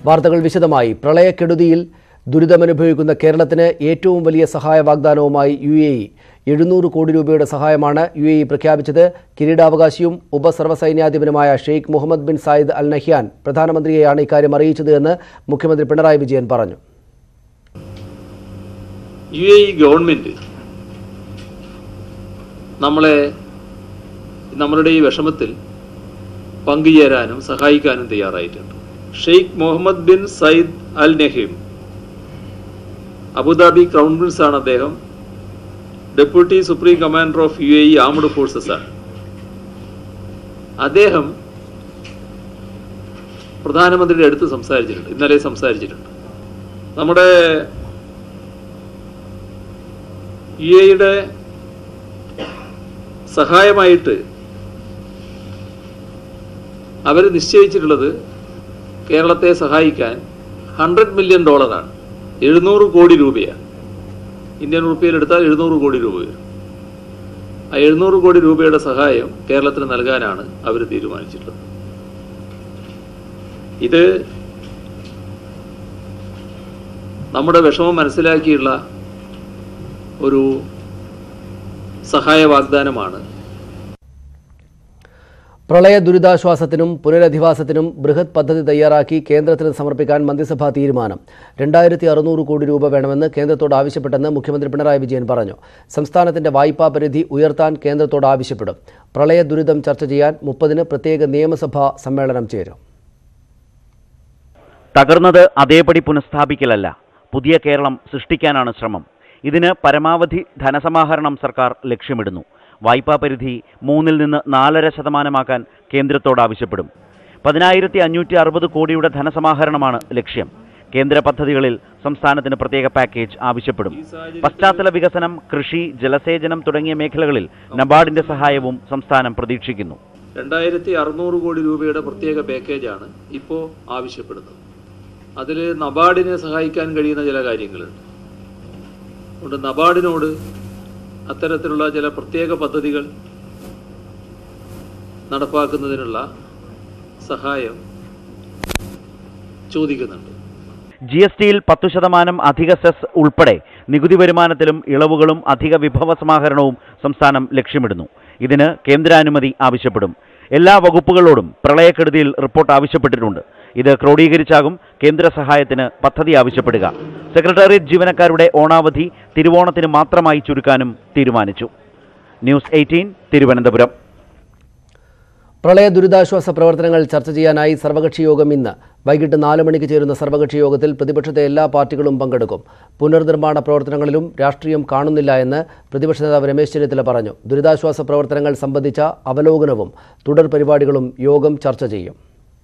വാർത്തകൾ വിശദമായി പ്രളയക്കെടുതിയിൽ ദുരിതമനുഭവിക്കുന്ന കേരളത്തിന് ഏറ്റവും വലിയ സഹായ വാഗ്ദാനവുമായി യു എ ഇ എഴുന്നൂറ് കോടി രൂപയുടെ സഹായമാണ് യു എ ഇ പ്രഖ്യാപിച്ചത് കിരീടാവകാശിയും ഉപസർവ്വസൈന്യാധിപനുമായ Sheikh Mohammed bin Zayed Al Nahyan പ്രധാനമന്ത്രിയെയാണ് ഇക്കാര്യം അറിയിച്ചത് എന്ന് മുഖ്യമന്ത്രി പിണറായി വിജയൻ പറഞ്ഞു യു എ ഇ ഗവൺമെന്റ് നമ്മളെ നമ്മളുടെ ഈ വിഷമത്തിൽ പങ്കുചേരാനും സഹായിക്കാനും തയ്യാറായിട്ടുണ്ട് Sheikh Mohammed bin Zayed Al Nahyan Abu Dhabi crown prince ആണ് അദ്ദേഹം deputy supreme commander of U A E armed forces ആണ് അദ്ദേഹം പ്രധാനമന്ത്രിയുടെ അടുത്ത് സംസാരിച്ചിട്ടുണ്ട് ഇന്നലെ സംസാരിച്ചിട്ടുണ്ട് നമ്മുടെ യു എയുടെ സഹായമായിട്ട് അവർ നിശ്ചയിച്ചിട്ടുള്ളത് കേരളത്തെ സഹായിക്കാൻ ഹൺഡ്രഡ് മില്യൺ ഡോളറാണ് എഴുന്നൂറ് കോടി രൂപയാണ് ഇന്ത്യൻ റുപ്പിയിൽ എടുത്താൽ എഴുന്നൂറ് കോടി രൂപ വരും ആ എഴുന്നൂറ് കോടി രൂപയുടെ സഹായം കേരളത്തിന് നൽകാനാണ് അവർ തീരുമാനിച്ചിട്ടുള്ളത് ഇത് നമ്മുടെ വിഷമം മനസ്സിലാക്കിയുള്ള ഒരു സഹായ വാഗ്ദാനമാണ് പ്രളയ ദുരിതാശ്വാസത്തിനും പുനരധിവാസത്തിനും ബൃഹത് പദ്ധതി തയ്യാറാക്കി കേന്ദ്രത്തിന് സമർപ്പിക്കാൻ മന്ത്രിസഭാ തീരുമാനം രണ്ടായിരത്തി അറുന്നൂറ് കോടി രൂപ വേണമെന്ന് കേന്ദ്രത്തോട് ആവശ്യപ്പെട്ടെന്ന് മുഖ്യമന്ത്രി പിണറായി വിജയൻ പറഞ്ഞു സംസ്ഥാനത്തിന്റെ വായ്പാ പരിധി ഉയർത്താൻ കേന്ദ്രത്തോട് ആവശ്യപ്പെടും പ്രളയ ദുരിതം ചർച്ച ചെയ്യാൻ മുപ്പതിന് പ്രത്യേക നിയമസഭാ സമ്മേളനം ചേരും തകർന്നത് അതേപടി പുനഃസ്ഥാപിക്കലല്ല പുതിയ കേരളം സൃഷ്ടിക്കാനാണ് ശ്രമം ഇതിന് പരമാവധി ധനസമാഹരണം സർക്കാർ ലക്ഷ്യമിടുന്നു വായ്പാ പരിധി മൂന്നിൽ നിന്ന് നാലര ശതമാനമാക്കാൻ കേന്ദ്രത്തോട് ആവശ്യപ്പെടും പതിനായിരത്തി അഞ്ഞൂറ്റി അറുപത് കോടിയുടെ ധനസമാഹരണമാണ് ലക്ഷ്യം കേന്ദ്ര പദ്ധതികളിൽ സംസ്ഥാനത്തിന് പ്രത്യേക പാക്കേജ് ആവശ്യപ്പെടും പശ്ചാത്തല വികസനം കൃഷി ജലസേചനം തുടങ്ങിയ മേഖലകളിൽ നബാർഡിന്റെ സഹായവും സംസ്ഥാനം പ്രതീക്ഷിക്കുന്നു രണ്ടായിരത്തി അറുന്നൂറ് കോടി രൂപയുടെ പ്രത്യേക പാക്കേജാണ് ഇപ്പോൾ ആവശ്യപ്പെടുന്നത് അതിൽ നബാർഡിനെ സഹായിക്കാൻ കഴിയുന്ന ചില കാര്യങ്ങളുണ്ട് അതുകൊണ്ട് നബാർഡിനോട് അത്തരത്തിലുള്ള ചില പ്രത്യേക പദ്ധതികൾ നടപ്പാക്കുന്നതിനുള്ള സഹായം ചോദിക്കുന്നുണ്ട് ജി എസ് ടിയിൽ പത്തു ശതമാനം അധിക സെസ് ഉൾപ്പെടെ നികുതി വരുമാനത്തിലും ഇളവുകളും അധിക വിഭവ സമാഹരണവും സംസ്ഥാനം ലക്ഷ്യമിടുന്നു ഇതിന് കേന്ദ്രാനുമതി ആവശ്യപ്പെടും എല്ലാ വകുപ്പുകളോടും പ്രളയക്കെടുതിയിൽ റിപ്പോർട്ട് ആവശ്യപ്പെട്ടിട്ടുണ്ട് ഇത് ക്രോഡീകരിച്ചാകും കേന്ദ്ര സഹായത്തിന് പദ്ധതി ആവശ്യപ്പെടുക സെക്രട്ടേറിയറ്റ് ജീവനക്കാരുടെ ഓണാവധി തിരുവോണത്തിന് മാത്രമായി ചുരുക്കാനും തീരുമാനിച്ചു ന്യൂസ് എയ്റ്റീൻ തിരുവനന്തപുരം പ്രളയ ദുരിതാശ്വാസ പ്രവർത്തനങ്ങൾ ചർച്ച ചെയ്യാനായി സർവകക്ഷി യോഗം ഇന്ന് വൈകിട്ട് നാല് മണിക്ക് ചേരുന്ന സർവകക്ഷി യോഗത്തിൽ പ്രതിപക്ഷത്തെ എല്ലാ പാർട്ടികളും പങ്കെടുക്കും പുനർനിർമ്മാണ പ്രവർത്തനങ്ങളിലും രാഷ്ട്രീയം കാണുന്നില്ല എന്ന് പ്രതിപക്ഷ നേതാവ് രമേശ് ചെന്നിത്തല പറഞ്ഞു ദുരിതാശ്വാസ പ്രവർത്തനങ്ങൾ സംബന്ധിച്ച അവലോകനവും തുടർ പരിപാടികളും യോഗം ചർച്ച ചെയ്യും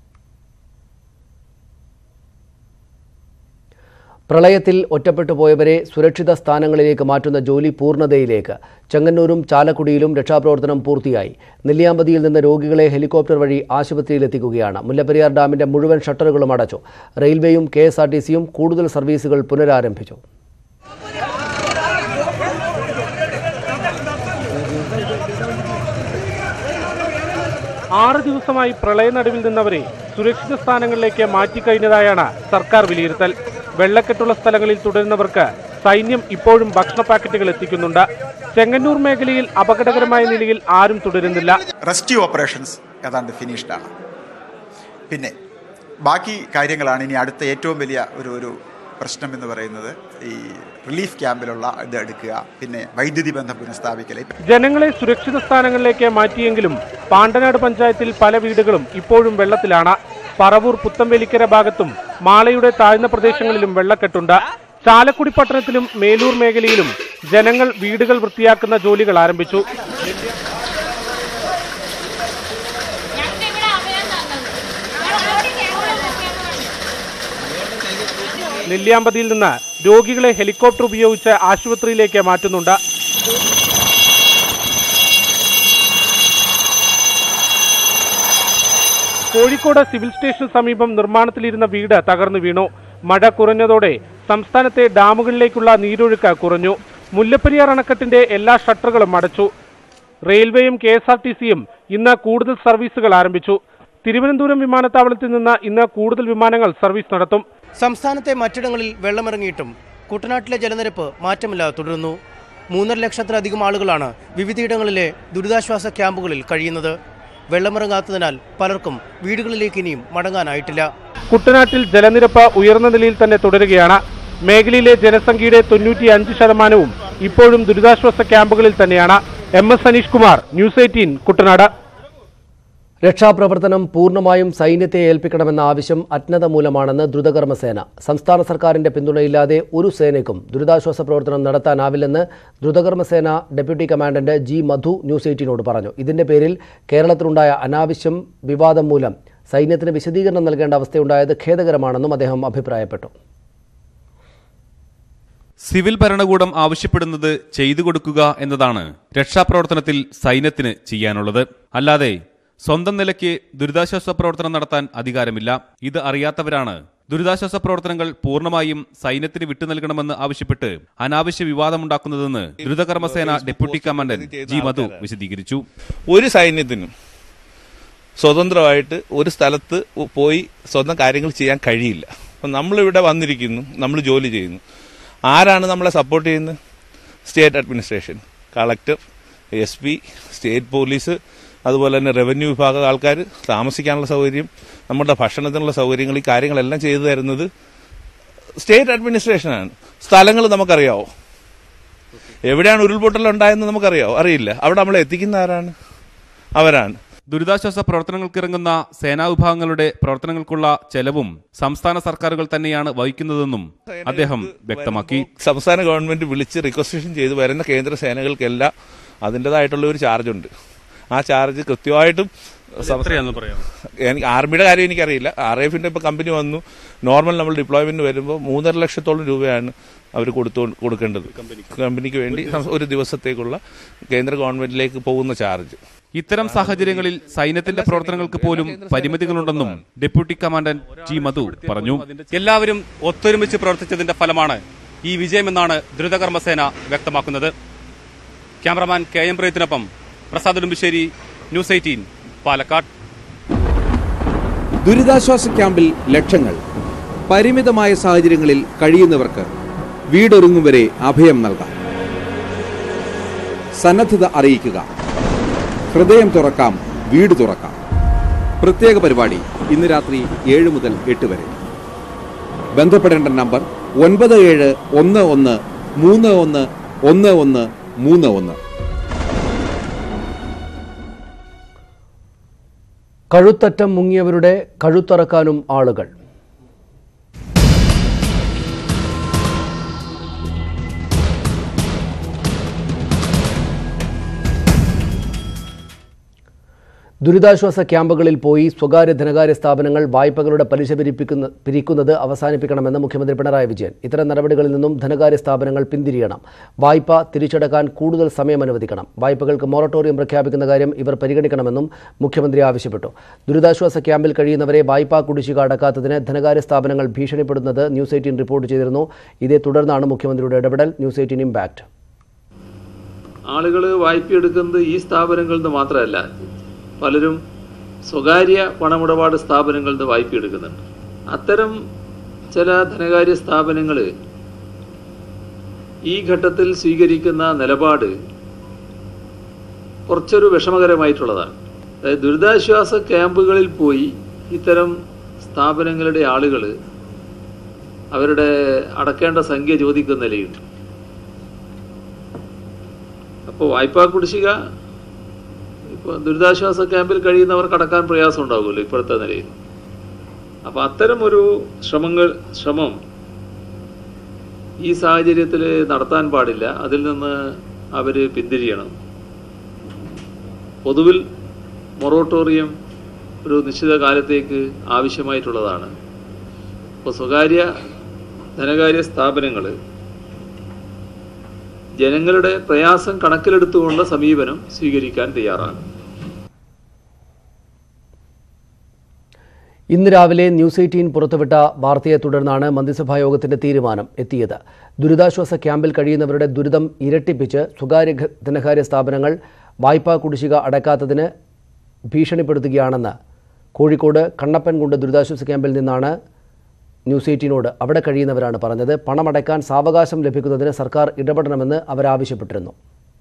പ്രളയത്തിൽ ഒറ്റപ്പെട്ടു പോയവരെ സുരക്ഷിത സ്ഥാനങ്ങളിലേക്ക് മാറ്റുന്ന ജോലി പൂർണ്ണതയിലേക്ക് ചെങ്ങന്നൂരും ചാലക്കുടിയിലും രക്ഷാപ്രവർത്തനം പൂർത്തിയായി നെല്ലിയാമ്പതിയിൽ നിന്ന് രോഗികളെ ഹെലികോപ്റ്റർ വഴി ആശുപത്രിയിലെത്തിക്കുകയാണ് മുല്ലപ്പെരിയാർ ഡാമിന്റെ മുഴുവൻ ഷട്ടറുകളും അടച്ചു റെയിൽവേയും കെ എസ് ആർ ടി സിയും കൂടുതൽ സർവീസുകൾ പുനരാരംഭിച്ചു ആറ് ദിവസമായി പ്രളയനടുവിൽ നിന്നവരെ സുരക്ഷിത സ്ഥാനങ്ങളിലേക്ക് മാറ്റിക്കഴിഞ്ഞതായാണ് സർക്കാർ വിലയിരുത്തൽ വെള്ളക്കെട്ടുള്ള സ്ഥലങ്ങളിൽ തുടരുന്നവർക്ക് സൈന്യം ഇപ്പോഴും ഭക്ഷണ പാക്കറ്റുകൾ എത്തിക്കുന്നുണ്ട് ചെങ്ങന്നൂർ മേഖലയിൽ അപകടകരമായ നിലയിൽ ആരും തുടരുന്നില്ല റെസ്ക്യൂ ഓപ്പറേഷൻസ് ഏതാണ്ട് ഫിനിഷ്ഡ് ആണ് പിന്നെ ബാക്കി കാര്യങ്ങളാണ് ഇനി അടുത്ത ഏറ്റവും വലിയ ഒരു ഒരു പ്രശ്നം എന്ന് പറയുന്നത് ഈ റിലീഫ് ക്യാമ്പിലുള്ള ഇത് എടുക്കുക പിന്നെ വൈദ്യുതി ബന്ധം പുനഃസ്ഥാപിക്കൽ ജനങ്ങളെ സുരക്ഷിത സ്ഥാനങ്ങളിലേക്ക് മാറ്റിയെങ്കിലും പാണ്ടനാട് പഞ്ചായത്തിൽ പല വീടുകളും ഇപ്പോഴും വെള്ളത്തിലാണ് പറവൂർ പുത്തമ്പേലിക്കര ഭാഗത്തും മാളയുടെ താഴ്ന്ന പ്രദേശങ്ങളിലും വെള്ളക്കെട്ടുണ്ട് ചാലക്കുടി പട്ടണത്തിലും മേലൂർ മേഖലയിലും ജനങ്ങൾ വീടുകൾ വൃത്തിയാക്കുന്ന ജോലികൾ ആരംഭിച്ചു നെല്ലിയാമ്പതിയിൽ നിന്ന് രോഗികളെ ഹെലികോപ്റ്റർ ഉപയോഗിച്ച് ആശുപത്രിയിലേക്ക് മാറ്റുന്നുണ്ട് കോഴിക്കോട് സിവിൽ സ്റ്റേഷന് സമീപം നിർമ്മാണത്തിലിരുന്ന വീട് തകർന്നു വീണു മഴ കുറഞ്ഞതോടെ സംസ്ഥാനത്തെ ഡാമുകളിലേക്കുള്ള നീരൊഴുക്ക് കുറഞ്ഞു മുല്ലപ്പെരിയാർ അണക്കെട്ടിന്റെ എല്ലാ ഷട്ടറുകളും അടച്ചു റെയിൽവേയും കെ എസ് ആർ ടി സിയും ഇന്ന് കൂടുതൽ സർവീസുകൾ ആരംഭിച്ചു തിരുവനന്തപുരം വിമാനത്താവളത്തിൽ നിന്ന് ഇന്ന് കൂടുതൽ വിമാനങ്ങൾ സർവീസ് നടത്തും സംസ്ഥാനത്തെ മറ്റിടങ്ങളിൽ വെള്ളമിറങ്ങിയിട്ടും കുട്ടനാട്ടിലെ ജലനിരപ്പ് മാറ്റമില്ലാതെ തുടരുന്നു മൂന്നര ലക്ഷത്തിലധികം ആളുകളാണ് വിവിധയിടങ്ങളിലെ ദുരിതാശ്വാസ ക്യാമ്പുകളിൽ കഴിയുന്നത് വെള്ളമിറങ്ങാത്തതിനാൽ പലർക്കും വീടുകളിലേക്ക് ഇനിയും മടങ്ങാനായിട്ടില്ല കുട്ടനാട്ടിൽ ജലനിരപ്പ് ഉയർന്ന നിലയിൽ തന്നെ തുടരുകയാണ് മേഖലയിലെ ജനസംഖ്യയുടെ തൊണ്ണൂറ്റി അഞ്ച് ശതമാനവും ഇപ്പോഴും ദുരിതാശ്വാസ ക്യാമ്പുകളിൽ തന്നെയാണ് M S Saneesh Kumar news eighteen Kuttanad രക്ഷാപ്രവർത്തനം പൂർണ്ണമായും സൈന്യത്തെ ഏൽപ്പിക്കണമെന്ന ആവശ്യം അജ്ഞത മൂലമാണെന്ന് ദ്രുതകർമ്മസേന സംസ്ഥാന സർക്കാരിന്റെ പിന്തുണയില്ലാതെ ഒരു സേനയ്ക്കും ദുരിതാശ്വാസ പ്രവർത്തനം നടത്താനാവില്ലെന്ന് ദ്രുതകർമ്മസേന deputy commandant G Madhu news എയ്റ്റീനോട് പറഞ്ഞു ഇതിന്റെ പേരിൽ കേരളത്തിലുണ്ടായ അനാവശ്യം വിവാദം മൂലം സൈന്യത്തിന് വിശദീകരണം നൽകേണ്ട അവസ്ഥയുണ്ടായത് ഖേദകരമാണെന്നും അദ്ദേഹം അഭിപ്രായപ്പെട്ടു സിവിൽ ഭരണകൂടം ആവശ്യപ്പെടുന്നത് ചെയ്തു കൊടുക്കുക എന്നതാണ് രക്ഷാപ്രവർത്തനത്തിൽ സൈന്യത്തിന് ചെയ്യാനുള്ളത് അല്ലാതെ സ്വന്തം നിലയ്ക്ക് ദുരിതാശ്വാസ പ്രവർത്തനം നടത്താൻ അധികാരമില്ല ഇത് അറിയാത്തവരാണ് ദുരിതാശ്വാസ പ്രവർത്തനങ്ങൾ പൂർണ്ണമായും സൈന്യത്തിന് വിട്ടു നൽകണമെന്ന് ആവശ്യപ്പെട്ട് അനാവശ്യ വിവാദമുണ്ടാക്കുന്നതെന്ന് ദ്രുതകർമ്മസേന ഡെപ്യൂട്ടി കമാൻഡന്റ് ജി മധു വിശദീകരിച്ചു ഒരു സൈന്യത്തിനും സ്വതന്ത്രമായിട്ട് ഒരു സ്ഥലത്ത് പോയി സ്വന്തം കാര്യങ്ങൾ ചെയ്യാൻ കഴിയില്ല അപ്പം നമ്മളിവിടെ വന്നിരിക്കുന്നു നമ്മൾ ജോലി ചെയ്യുന്നു ആരാണ് നമ്മളെ സപ്പോർട്ട് ചെയ്യുന്നത് state administration collector S P state police അതുപോലെ തന്നെ റവന്യൂ വിഭാഗം ആൾക്കാർ താമസിക്കാനുള്ള സൗകര്യം നമ്മുടെ ഭക്ഷണത്തിനുള്ള സൗകര്യങ്ങൾ ഈ കാര്യങ്ങളെല്ലാം ചെയ്തു തരുന്നത് സ്റ്റേറ്റ് അഡ്മിനിസ്ട്രേഷനാണ് സ്ഥലങ്ങൾ നമുക്കറിയാവോ എവിടെയാണ് ഉരുൾപൊട്ടൽ ഉണ്ടായെന്ന് നമുക്കറിയാവോ അറിയില്ല അവിടെ നമ്മളെ എത്തിക്കുന്ന ആരാണ് അവരാണ് ദുരിതാശ്വാസ പ്രവർത്തനങ്ങൾക്ക് ഇറങ്ങുന്ന സേനാ വിഭാഗങ്ങളുടെ പ്രവർത്തനങ്ങൾക്കുള്ള ചെലവും സംസ്ഥാന സർക്കാരുകൾ തന്നെയാണ് വഹിക്കുന്നതെന്നും അദ്ദേഹം വ്യക്തമാക്കി സംസ്ഥാന ഗവൺമെന്റ് വിളിച്ച് റിക്വസ്റ്റേഷൻ ചെയ്ത് വരുന്ന കേന്ദ്ര സേനകൾക്കെല്ലാം അതിൻ്റെതായിട്ടുള്ള ഒരു ചാർജ് ഉണ്ട് ആ ചാർജ് കൃത്യമായിട്ടും എനിക്ക് ആർമിയുടെ കാര്യം എനിക്കറിയില്ല ആർ എഫിന്റെ ഇപ്പൊ കമ്പനി വന്നു നോർമൽ നമ്മൾ ഡിപ്ലോയ്മെന്റ് വരുമ്പോൾ മൂന്നര ലക്ഷത്തോളം രൂപയാണ് അവർ കൊടുത്തു കൊടുക്കേണ്ടത് കമ്പനിക്ക് വേണ്ടി ഒരു ദിവസത്തേക്കുള്ള കേന്ദ്ര ഗവൺമെന്റിലേക്ക് പോകുന്ന ചാർജ് ഇത്തരം സാഹചര്യങ്ങളിൽ സൈന്യത്തിന്റെ പ്രവർത്തനങ്ങൾക്ക് പോലും പരിമിതികളുണ്ടെന്നും ഡെപ്യൂട്ടി കമാൻഡന്റ് ജി മധു പറഞ്ഞു എല്ലാവരും ഒത്തൊരുമിച്ച് പ്രവർത്തിച്ചതിന്റെ ഫലമാണ് ഈ വിജയമെന്നാണ് ദ്രുതകർമ്മസേന വ്യക്തമാക്കുന്നത് ക്യാമറമാൻ കെ എം പ്രീത്തിനൊപ്പം പ്രസാദ് ഉടുമ്പശ്ശേരി ന്യൂസ് എയ്റ്റീൻ പാലക്കാട് ദുരിതാശ്വാസ ക്യാമ്പിൽ ലക്ഷങ്ങൾ പരിമിതമായ സാഹചര്യങ്ങളിൽ കഴിയുന്നവർക്ക് വീടൊരുങ്ങും വരെ അഭയം നൽകാം സന്നദ്ധത അറിയിക്കുക ഹൃദയം തുറക്കാം വീട് തുറക്കാം പ്രത്യേക പരിപാടി ഇന്ന് രാത്രി ഏഴ് മുതൽ എട്ട് വരെ ബന്ധപ്പെടേണ്ട നമ്പർ ഒൻപത് ഏഴ് ഒന്ന് ഒന്ന് മൂന്ന് ഒന്ന് ഒന്ന് ഒന്ന് മൂന്ന് ഒന്ന് കഴുത്തറ്റം മുങ്ങിയവരുടെ കഴുത്തറക്കാനും ആളുകൾ ദുരിതാശ്വാസ ക്യാമ്പുകളിൽ പോയി സ്വകാര്യ ധനകാര്യ സ്ഥാപനങ്ങൾ വായ്പകളുടെ പലിശ പിരിപ്പിക്കുന്ന പിരിക്കുന്നത് അവസാനിപ്പിക്കണമെന്ന് മുഖ്യമന്ത്രി പിണറായി വിജയൻ ഇത്തരം നടപടികളിൽ നിന്നും ധനകാര്യ സ്ഥാപനങ്ങൾ പിന്തിരിയണം വായ്പ തിരിച്ചടക്കാൻ കൂടുതൽ സമയം അനുവദിക്കണം വായ്പകൾക്ക് മൊറട്ടോറിയം പ്രഖ്യാപിക്കുന്ന കാര്യം ഇവർ പരിഗണിക്കണമെന്നും മുഖ്യമന്ത്രി ആവശ്യപ്പെട്ടു ദുരിതാശ്വാസ ക്യാമ്പിൽ കഴിയുന്നവരെ വായ്പാ കുടിശ്ശിക അടക്കാത്തതിന് ധനകാര്യ സ്ഥാപനങ്ങൾ ഭീഷണിപ്പെടുന്നത് ന്യൂസ് എയ്റ്റീൻ റിപ്പോർട്ട് ചെയ്തിരുന്നു ഇതേ തുടർന്നാണ് മുഖ്യമന്ത്രിയുടെ ഇടപെടൽ ന്യൂസ് എയ്റ്റീൻ ഇമ്പാക്ട് ആളുകൾ വായ്പ എടുക്കുന്നത് ഈ സ്ഥാപനങ്ങളിൽ നിന്ന് മാത്രമല്ല പലരും സ്വകാര്യ പണമിടപാട് സ്ഥാപനങ്ങളിൽ നിന്ന് വായ്പ എടുക്കുന്നുണ്ട് അത്തരം ചില ധനകാര്യ സ്ഥാപനങ്ങൾ ഈ ഘട്ടത്തിൽ സ്വീകരിക്കുന്ന നിലപാട് കുറച്ചൊരു വിഷമകരമായിട്ടുള്ളതാണ് അതായത് ദുരിതാശ്വാസ ക്യാമ്പുകളിൽ പോയി ഇത്തരം സ്ഥാപനങ്ങളുടെ ആളുകൾ അവരുടെ അടക്കേണ്ട സംഖ്യ ചോദിക്കുന്ന നിലയുണ്ട് അപ്പോൾ വായ്പാ കുടിശ്ശിക ഇപ്പോൾ ദുരിതാശ്വാസ ക്യാമ്പിൽ കഴിയുന്നവർക്ക് അടക്കാൻ പ്രയാസം ഉണ്ടാകുമല്ലോ ഇപ്പോഴത്തെ നിലയിൽ അപ്പോൾ അത്തരം ഒരു ശ്രമങ്ങൾ ശ്രമം ഈ സാഹചര്യത്തിൽ നടത്താൻ പാടില്ല അതിൽ നിന്ന് അവർ പിന്തിരിയണം പൊതുവിൽ മൊറോട്ടോറിയം ഒരു നിശ്ചിത കാലത്തേക്ക് ആവശ്യമായിട്ടുള്ളതാണ് ഇപ്പോൾ സ്വകാര്യ ധനകാര്യ സ്ഥാപനങ്ങൾ ജനങ്ങളുടെ പ്രയാസം കണക്കിലെടുത്തുകൊണ്ടുള്ള സമീപനം സ്വീകരിക്കാൻ തയ്യാറാണ് ഇന്ന് രാവിലെ ന്യൂസ് എയ്റ്റീൻ പുറത്തുവിട്ട വാർത്തയെ തുടർന്നാണ് മന്ത്രിസഭാ യോഗത്തിന്റെ തീരുമാനം എത്തിയത് ദുരിതാശ്വാസ ക്യാമ്പിൽ കഴിയുന്നവരുടെ ദുരിതം ഇരട്ടിപ്പിച്ച് സ്വകാര്യ ഘ- ധനകാര്യ സ്ഥാപനങ്ങൾ വായ്പാ കുടിശ്ശിക അടക്കാത്തതിന് ഭീഷണിപ്പെടുത്തുകയാണെന്ന് കോഴിക്കോട് കണ്ണപ്പൻകുണ്ട് ദുരിതാശ്വാസ ക്യാമ്പിൽ നിന്നാണ് ന്യൂസ് എയ്റ്റീനോട് അവിടെ കഴിയുന്നവരാണ് പറഞ്ഞത് പണമടയ്ക്കാൻ സാവകാശം ലഭിക്കുന്നതിന് സർക്കാർ ഇടപെടണമെന്ന് അവരാവശ്യപ്പെട്ടിരുന്നു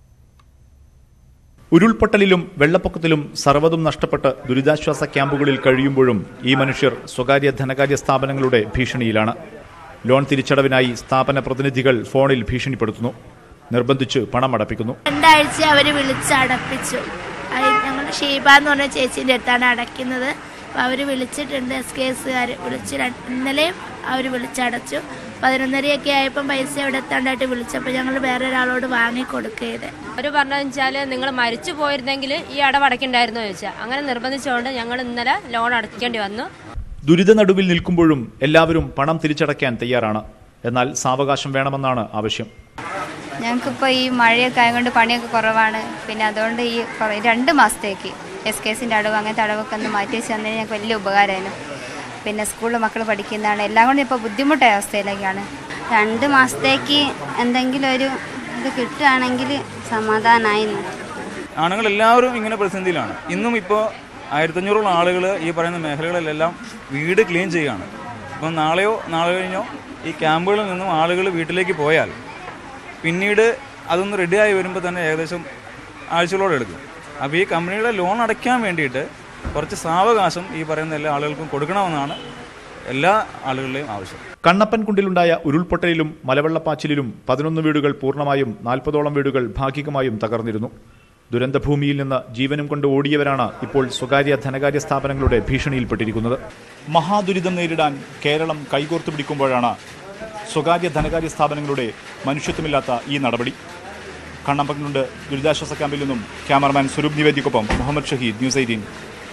ഉരുൾപൊട്ടലിലും വെള്ളപ്പൊക്കത്തിലും സർവ്വതും നഷ്ടപ്പെട്ട് ദുരിതാശ്വാസ ക്യാമ്പുകളിൽ കഴിയുമ്പോഴും ഈ മനുഷ്യർ സ്വകാര്യ ധനകാര്യ സ്ഥാപനങ്ങളുടെ ഭീഷണിയിലാണ് ലോൺ തിരിച്ചടവിനായി സ്ഥാപന പ്രതിനിധികൾ ഫോണിൽ ഭീഷണിപ്പെടുത്തുന്നു നിർബന്ധിച്ച് പണം അടപ്പിക്കുന്നു രണ്ടാഴ്ച അവർ വിളിച്ചടപ്പിച്ചു ഞങ്ങൾ ഷീബ എന്ന് പറഞ്ഞ ചേച്ചീൻ്റെ അടുത്താണ് അടയ്ക്കുന്നത് അപ്പോൾ അവർ വിളിച്ചിട്ടുണ്ട് എസ് കെ എസുകാർ വിളിച്ച് ര- ഇന്നലെയും അവർ വിളിച്ചടച്ചു പതിനൊന്നരയൊക്കെ ആയപ്പം പൈസ ഇവിടെ എത്താണ്ടായിട്ട് വിളിച്ചപ്പോൾ ഞങ്ങൾ വേറെ ഒരാളോട് വാങ്ങി കൊടുക്കുകയത് അവർ പറഞ്ഞതെന്ന് വെച്ചാൽ നിങ്ങൾ മരിച്ചു പോയിരുന്നെങ്കിൽ ഈ അടവ് അടയ്ക്കണ്ടായിരുന്നു ചോദിച്ചാൽ അങ്ങനെ നിർബന്ധിച്ചുകൊണ്ട് ഞങ്ങൾ ഇന്നലെ ലോൺ അടയ്ക്കേണ്ടി വന്നു ദുരിത നടുവിൽ നിൽക്കുമ്പോഴും എല്ലാവരും പണം തിരിച്ചടയ്ക്കാൻ തയ്യാറാണ് എന്നാൽ സാവകാശം വേണമെന്നാണ് ആവശ്യം ഞങ്ങൾക്കിപ്പോൾ ഈ മഴയൊക്കെ ആയതുകൊണ്ട് പണിയൊക്കെ കുറവാണ് പിന്നെ അതുകൊണ്ട് ഈ കുറേ രണ്ട് മാസത്തേക്ക് എസ് കെ എസിൻ്റെ അടവ് അങ്ങനത്തെ അടവൊക്കെ ഒന്ന് മാറ്റി വെച്ച് തന്നതിന് ഞങ്ങൾക്ക് വലിയ ഉപകാരമായിരുന്നു പിന്നെ സ്കൂളിൽ മക്കൾ പഠിക്കുന്നതാണ് എല്ലാം കൊണ്ടും ഇപ്പോൾ ബുദ്ധിമുട്ടായ അവസ്ഥയിലേക്കാണ് രണ്ട് മാസത്തേക്ക് എന്തെങ്കിലും ഒരു ഇത് കിട്ടുകയാണെങ്കിൽ സമാധാനമായിരുന്നു ആണുങ്ങൾ എല്ലാവരും ഇങ്ങനെ പ്രതിസന്ധിയിലാണ് ഇന്നും ഇപ്പോൾ ആയിരത്തഞ്ഞൂറോളം ആളുകൾ ഈ പറയുന്ന മേഖലകളിലെല്ലാം വീട് ക്ലീൻ ചെയ്യുകയാണ് അപ്പം നാളെയോ നാളെ കഴിഞ്ഞോ ഈ ക്യാമ്പുകളിൽ നിന്നും ആളുകൾ വീട്ടിലേക്ക് പോയാൽ പിന്നീട് അതൊന്ന് റെഡിയായി വരുമ്പോൾ തന്നെ ഏകദേശം ആഴ്ചകളോടെ എടുക്കും അപ്പോൾ ഈ കമ്പനിയുടെ ലോൺ അടയ്ക്കാൻ വേണ്ടിയിട്ട് കുറച്ച് സാവകാശം ഈ പറയുന്ന എല്ലാ ആളുകൾക്കും കൊടുക്കണമെന്നാണ് എല്ലാ ആളുകളുടെയും ആവശ്യം കണ്ണപ്പൻകുണ്ടിലുണ്ടായ ഉരുൾപൊട്ടലിലും മലവെള്ളപ്പാച്ചിലിലും പതിനൊന്ന് വീടുകൾ പൂർണ്ണമായും നാൽപ്പതോളം വീടുകൾ ഭാഗികമായും തകർന്നിരുന്നു ദുരന്തഭൂമിയിൽ നിന്ന് ജീവനും കൊണ്ട് ഓടിയവരാണ് ഇപ്പോൾ സ്വകാര്യ ധനകാര്യ സ്ഥാപനങ്ങളുടെ ഭീഷണിയിൽപ്പെട്ടിരിക്കുന്നത് മഹാദുരിതം നേരിടാൻ കേരളം കൈകോർത്തു പിടിക്കുമ്പോഴാണ് സ്വകാര്യ ധനകാര്യ സ്ഥാപനങ്ങളുടെ മനുഷ്യത്വമില്ലാത്ത ഈ നടപടി കണ്ണപ്പൻകുണ്ട് ദുരിതാശ്വാസ ക്യാമ്പിൽ നിന്നും ക്യാമറമാൻ സ്വരൂപ് നിവേദിക്കൊപ്പം മുഹമ്മദ് ഷഹീദ് ന്യൂസ് എയ്റ്റീൻ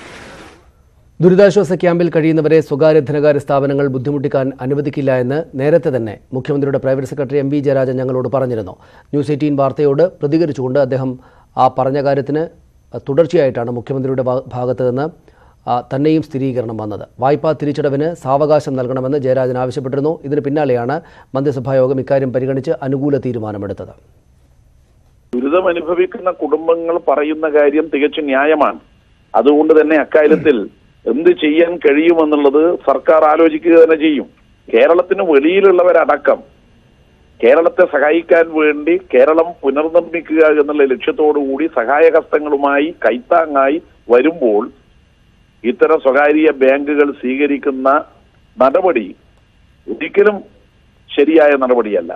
ദുരിതാശ്വാസ ക്യാമ്പിൽ കഴിയുന്നവരെ സ്വകാര്യ ധനകാര്യ സ്ഥാപനങ്ങൾ ബുദ്ധിമുട്ടിക്കാൻ അനുവദിക്കില്ല എന്ന് നേരത്തെ തന്നെ മുഖ്യമന്ത്രിയുടെ private secretary M V Jayarajan ഞങ്ങളോട് പറഞ്ഞിരുന്നു ന്യൂസ് എയ്റ്റീൻ വാർത്തയോട് പ്രതികരിച്ചുകൊണ്ട് അദ്ദേഹം ആ പറഞ്ഞ കാര്യത്തിന് തുടർച്ചയായിട്ടാണ് മുഖ്യമന്ത്രിയുടെ ഭാ- ഭാഗത്ത് നിന്ന് ആ, തന്നെയും സ്ഥിരീകരണം വന്നത് വായ്പാ തിരിച്ചടവിന് സാവകാശം നൽകണമെന്ന് ജയരാജൻ ആവശ്യപ്പെട്ടിരുന്നു ഇതിന് പിന്നാലെയാണ് മന്ത്രിസഭാ യോഗം ഇക്കാര്യം പരിഗണിച്ച് അനുകൂല തീരുമാനമെടുത്തത് ദുരിതം അനുഭവിക്കുന്ന കുടുംബങ്ങൾ പറയുന്ന കാര്യം തികച്ചും ന്യായമാണ് അതുകൊണ്ട് തന്നെ അക്കാര്യത്തിൽ എന്ത് ചെയ്യാൻ കഴിയുമെന്നുള്ളത് സർക്കാർ ആലോചിക്കുക തന്നെ ചെയ്യും കേരളത്തിന് വെളിയിലുള്ളവരടക്കം കേരളത്തെ സഹായിക്കാൻ വേണ്ടി കേരളം പുനർനിർമ്മിക്കുക എന്നുള്ള ലക്ഷ്യത്തോടു കൂടി സഹായഹസ്തങ്ങളുമായി കൈത്താങ്ങായി വരുമ്പോൾ ഇത്തരം സ്വകാര്യ ബാങ്കുകൾ സ്വീകരിക്കുന്ന നടപടി ഒരിക്കലും ശരിയായ നടപടിയല്ല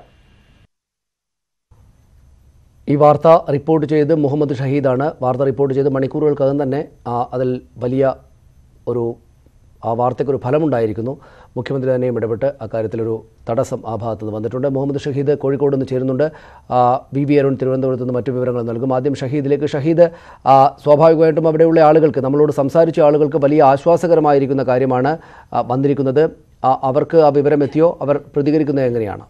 ഈ വാർത്ത റിപ്പോർട്ട് ചെയ്ത് മുഹമ്മദ് ഷഹീദാണ് വാർത്ത റിപ്പോർട്ട് ചെയ്ത് മണിക്കൂറുകൾക്കകം തന്നെ ആ, അതിൽ വലിയ ഒരു ആ വാർത്തയ്ക്കൊരു ഫലമുണ്ടായിരിക്കുന്നു മുഖ്യമന്ത്രി തന്നെയും ഇടപെട്ട് അക്കാര്യത്തിലൊരു തടസ്സം ആ ഭാഗത്ത് നിന്ന് വന്നിട്ടുണ്ട് മുഹമ്മദ് ഷഹീദ് കോഴിക്കോട് നിന്ന് ചേരുന്നുണ്ട് ആ, വി വി അരുൺ തിരുവനന്തപുരത്ത് നിന്ന് മറ്റു വിവരങ്ങൾ നൽകും ആദ്യം ഷഹീദിലേക്ക് ഷഹീദ് ആ, സ്വാഭാവികമായിട്ടും അവിടെയുള്ള ആളുകൾക്ക് നമ്മളോട് സംസാരിച്ച ആളുകൾക്ക് വലിയ ആശ്വാസകരമായിരിക്കുന്ന കാര്യമാണ് ആ, വന്നിരിക്കുന്നത് ആ, അവർക്ക് ആ വിവരം എത്തിയോ അവർ പ്രതികരിക്കുന്നത് എങ്ങനെയാണ്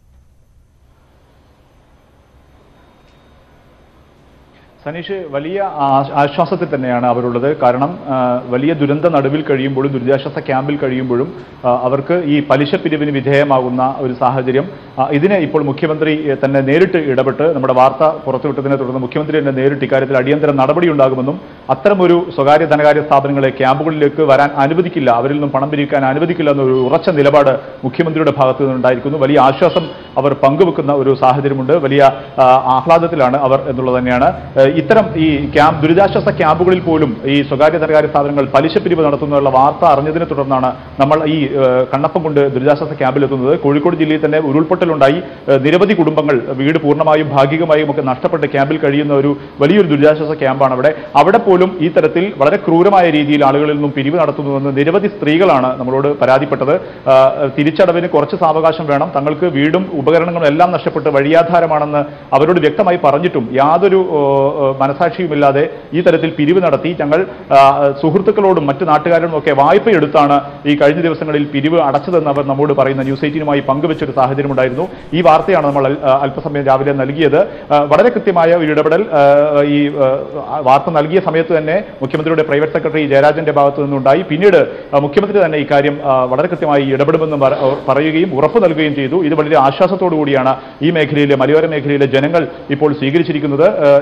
സനീഷ് വലിയ ആ- ആശ്വാസത്തിൽ തന്നെയാണ് അവരുള്ളത് കാരണം ആ, വലിയ ദുരന്ത നടുവിൽ കഴിയുമ്പോഴും ദുരിതാശ്വാസ ക്യാമ്പിൽ കഴിയുമ്പോഴും ആ, അവർക്ക് ഈ പലിശ പിരിവിന് വിധേയമാകുന്ന ഒരു സാഹചര്യം ആ, ഇതിനെ ഇപ്പോൾ മുഖ്യമന്ത്രി എ, തന്നെ നേരിട്ട് ഇടപെട്ട് നമ്മുടെ വാർത്ത പുറത്തുവിട്ടതിനെ തുടർന്ന് മുഖ്യമന്ത്രി തന്നെ നേരിട്ട് ഇക്കാര്യത്തിൽ അടിയന്തര നടപടി ഉണ്ടാകുമെന്നും അത്തരമൊരു സ്വകാര്യ ധനകാര്യ സ്ഥാപനങ്ങളെ ക്യാമ്പുകളിലേക്ക് വരാൻ അനുവദിക്കില്ല അവരിൽ നിന്നും പണം പിരിക്കാൻ അനുവദിക്കില്ല എന്നൊരു ഉറച്ച നിലപാട് മുഖ്യമന്ത്രിയുടെ ഭാഗത്തു നിന്നുണ്ടായിരിക്കുന്നു വലിയ ആശ്വാസം അവർ പങ്കുവെക്കുന്ന ഒരു സാഹചര്യമുണ്ട് വലിയ ആ, ആഹ്ലാദത്തിലാണ് അവർ എന്നുള്ളത് തന്നെയാണ് ഏഹ് ഇത്തരം ഈ ക്യാമ്പ് ദുരിതാശ്വാസ ക്യാമ്പുകളിൽ പോലും ഈ സ്വകാര്യ ധനകാര്യ സ്ഥാപനങ്ങൾ പലിശ പിരിവ് നടത്തുന്നുള്ള വാർത്ത അറിഞ്ഞതിനെ തുടർന്നാണ് നമ്മൾ ഈ ഏഹ് കണ്ണപ്പം കൊണ്ട് ദുരിതാശ്വാസ ക്യാമ്പിലെത്തുന്നത് കോഴിക്കോട് ജില്ലയിൽ തന്നെ ഉരുൾപൊട്ടലുണ്ടായി ഏഹ് നിരവധി കുടുംബങ്ങൾ വീട് പൂർണ്ണമായും ഭാഗികമായും ഒക്കെ നഷ്ടപ്പെട്ട് ക്യാമ്പിൽ കഴിയുന്ന ഒരു വലിയൊരു ദുരിതാശ്വാസ ക്യാമ്പാണ് അവിടെ അവിടെ പോലും ഈ തരത്തിൽ വളരെ ക്രൂരമായ രീതിയിൽ ആളുകളിൽ നിന്നും പിരിവ് നടത്തുന്നുവെന്ന് നിരവധി സ്ത്രീകളാണ് നമ്മളോട് പരാതിപ്പെട്ടത് ആ, തിരിച്ചടവിന് കുറച്ച് സാവകാശം വേണം തങ്ങൾക്ക് വീടും ഉപകരണങ്ങളും എല്ലാം നഷ്ടപ്പെട്ട് വഴിയാധാരമാണെന്ന് അവരോട് വ്യക്തമായി പറഞ്ഞിട്ടും യാതൊരു ഓ, ഓ, മനസാക്ഷിയുമില്ലാതെ ഈ തരത്തിൽ പിരിവ് നടത്തി ഞങ്ങൾ ആ, സുഹൃത്തുക്കളോടും മറ്റു നാട്ടുകാരോടും ഒക്കെ വായ്പ എടുത്താണ് ഈ കഴിഞ്ഞ ദിവസങ്ങളിൽ പിരിവ് അടച്ചതെന്ന് അവർ നമ്മോട് പറയുന്ന ന്യൂസ് എയ്റ്റീനുമായി പങ്കുവച്ചൊരു സാഹചര്യമുണ്ടായിരുന്നു ഈ വാർത്തയാണ് നമ്മൾ അൽ- ആ, അല്പസമയം രാവിലെ നൽകിയത് ആ, വളരെ കൃത്യമായ ഒരു ഇടപെടൽ ആ, ഈ ആ, വാർത്ത നൽകിയ സമയത്ത് തന്നെ മുഖ്യമന്ത്രിയുടെ പ്രൈവറ്റ് സെക്രട്ടറി ജയരാജന്റെ ഭാഗത്തു നിന്നുണ്ടായി പിന്നീട് ആ, മുഖ്യമന്ത്രി തന്നെ ഇക്കാര്യം ആ, വളരെ കൃത്യമായി ഇടപെടുമെന്ന് പറ- പറയുകയും ഉറപ്പ് നൽകുകയും ചെയ്തു ഇത് വളരെ ആശ്വാസത്തോടു കൂടിയാണ് ഈ മേഖലയിലെ മലയോര മേഖലയിലെ ജനങ്ങൾ ഇപ്പോൾ സ്വീകരിച്ചിരിക്കുന്നത് ആ, ഈ കണ്ണപ്പൻ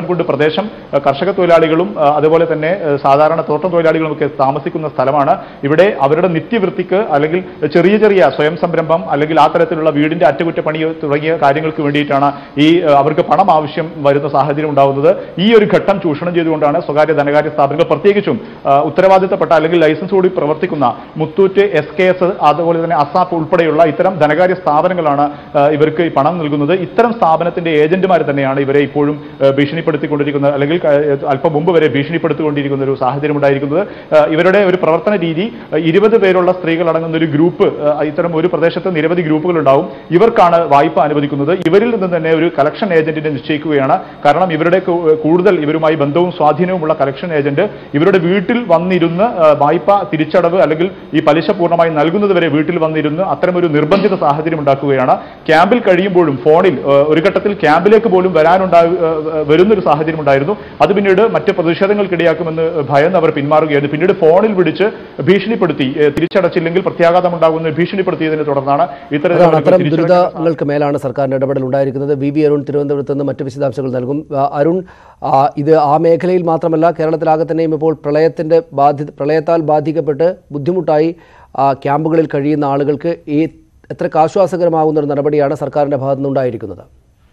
കപ്പൻകുണ്ട് പ്രദേശം ആ, കർഷക തൊഴിലാളികളും ആ, അതുപോലെ തന്നെ ആ, സാധാരണ തോട്ടം തൊഴിലാളികളും ഒക്കെ താമസിക്കുന്ന സ്ഥലമാണ് ഇവിടെ അവരുടെ നിത്യവൃത്തിക്ക് അല്ലെങ്കിൽ ചെറിയ ചെറിയ സ്വയം സംരംഭം അല്ലെങ്കിൽ ആ തരത്തിലുള്ള വീടിന്റെ അറ്റകുറ്റപ്പണി തുടങ്ങിയ കാര്യങ്ങൾക്ക് വേണ്ടിയിട്ടാണ് ഈ ആ, അവർക്ക് പണം ആവശ്യം വരുന്ന സാഹചര്യം ഉണ്ടാവുന്നത് ഈ ഒരു ഘട്ടം ചൂഷണം ചെയ്തുകൊണ്ടാണ് സ്വകാര്യ ധനകാര്യ സ്ഥാപനങ്ങൾ പ്രത്യേകിച്ചും ആ, ഉത്തരവാദിത്തപ്പെട്ട അല്ലെങ്കിൽ ലൈസൻസ് കൂടി പ്രവർത്തിക്കുന്ന മുത്തൂറ്റ് എസ് കെ എസ് അതുപോലെ തന്നെ അസാപ്പ് ഉൾപ്പെടെയുള്ള ഇത്തരം ധനകാര്യ സ്ഥാപനങ്ങളാണ് ആ, ഇവർക്ക് ഈ പണം നൽകുന്നത് ഇത്തരം സ്ഥാപനത്തിന്റെ ഏജന്റുമാർ തന്നെയാണ് ഇവരെ ഇപ്പോഴും ആ, ഭീഷണിപ്പെടുത്തിക്കൊണ്ടിരിക്കുന്നത് അല്ലെങ്കിൽ ക- അല്പം മുമ്പ് വരെ ഭീഷണിപ്പെടുത്തിക്കൊണ്ടിരിക്കുന്ന ഒരു സാഹചര്യം ഉണ്ടായിരിക്കുന്നത് ആ, ഇവരുടെ ഒരു പ്രവർത്തന രീതി ഇരുപത് പേരുള്ള സ്ത്രീകൾ അടങ്ങുന്ന ഒരു ഗ്രൂപ്പ് ആ, ഇത്തരം ഒരു പ്രദേശത്ത് നിരവധി ഗ്രൂപ്പുകൾ ഉണ്ടാവും ഇവർക്കാണ് വായ്പ അനുവദിക്കുന്നത് ഇവരിൽ നിന്ന് തന്നെ ഒരു കലക്ഷൻ ഏജന്റിനെ നിശ്ചയിക്കുകയാണ് കാരണം ഇവരുടെ കൂ- കൂടുതൽ ഇവരുമായി ബന്ധവും സ്വാധീനവുമുള്ള കലക്ഷൻ ഏജന്റ് ഇവരുടെ വീട്ടിൽ വന്നിരുന്ന് ആ, വായ്പ തിരിച്ചടവ് അല്ലെങ്കിൽ ഈ പലിശ പൂർണ്ണമായി നൽകുന്നത് വരെ വീട്ടിൽ വന്നിരുന്ന് അത്തരമൊരു നിർബന്ധിത സാഹചര്യം ഉണ്ടാക്കുകയാണ് ക്യാമ്പിൽ കഴിയുമ്പോഴും ഫോണിൽ ആ, ഒരു ഘട്ടത്തിൽ ക്യാമ്പിലേക്ക് പോലും വരാനുണ്ടാ ആ, വരുന്നൊരു സാഹചര്യം ഉണ്ടായിരുന്നു അത് പിന്നീട് മറ്റ് പ്രതിഷേധങ്ങൾക്കിടയാക്കുമെന്ന് ഭയന്ന് അവർ പിന്മാറുകയായിരുന്നു പിന്നീട് ഫോണിൽ വിളിച്ച് ഭീഷണിപ്പെടുത്തി ഏ, തിരിച്ചടച്ചില്ലെങ്കിൽ പ്രത്യാഘാതം ഉണ്ടാകുമെന്ന് ഭീഷണിപ്പെടുത്തിയതിനെ തുടർന്നാണ് അതാണ് ഇത്തരത്തിലുള്ള അത്തരം തിരിച്ചട ദുരിതങ്ങൾക്ക് മേലാണ് സർക്കാരിന്റെ ഇടപെടൽ ഉണ്ടായിരിക്കുന്നത് വി വി അരുൺ തിരുവനന്തപുരത്ത് നിന്ന് മറ്റ് വിശദാംശങ്ങൾ നൽകും ആ, അരുൺ ആ, ഇത് ആ മേഖലയിൽ മാത്രമല്ല കേരളത്തിലാകെ തന്നെയും ഇപ്പോൾ പ്രളയത്തിന്റെ ബാധി പ്രളയത്താൽ ബാധിക്കപ്പെട്ട് ബുദ്ധിമുട്ടായി ആ, ക്യാമ്പുകളിൽ കഴിയുന്ന ആളുകൾക്ക് ഈ എത്രയ്ക്ക് ആശ്വാസകരമാകുന്ന ഒരു നടപടിയാണ് സർക്കാരിന്റെ ഭാഗത്തുനിന്നുണ്ടായിരിക്കുന്നത്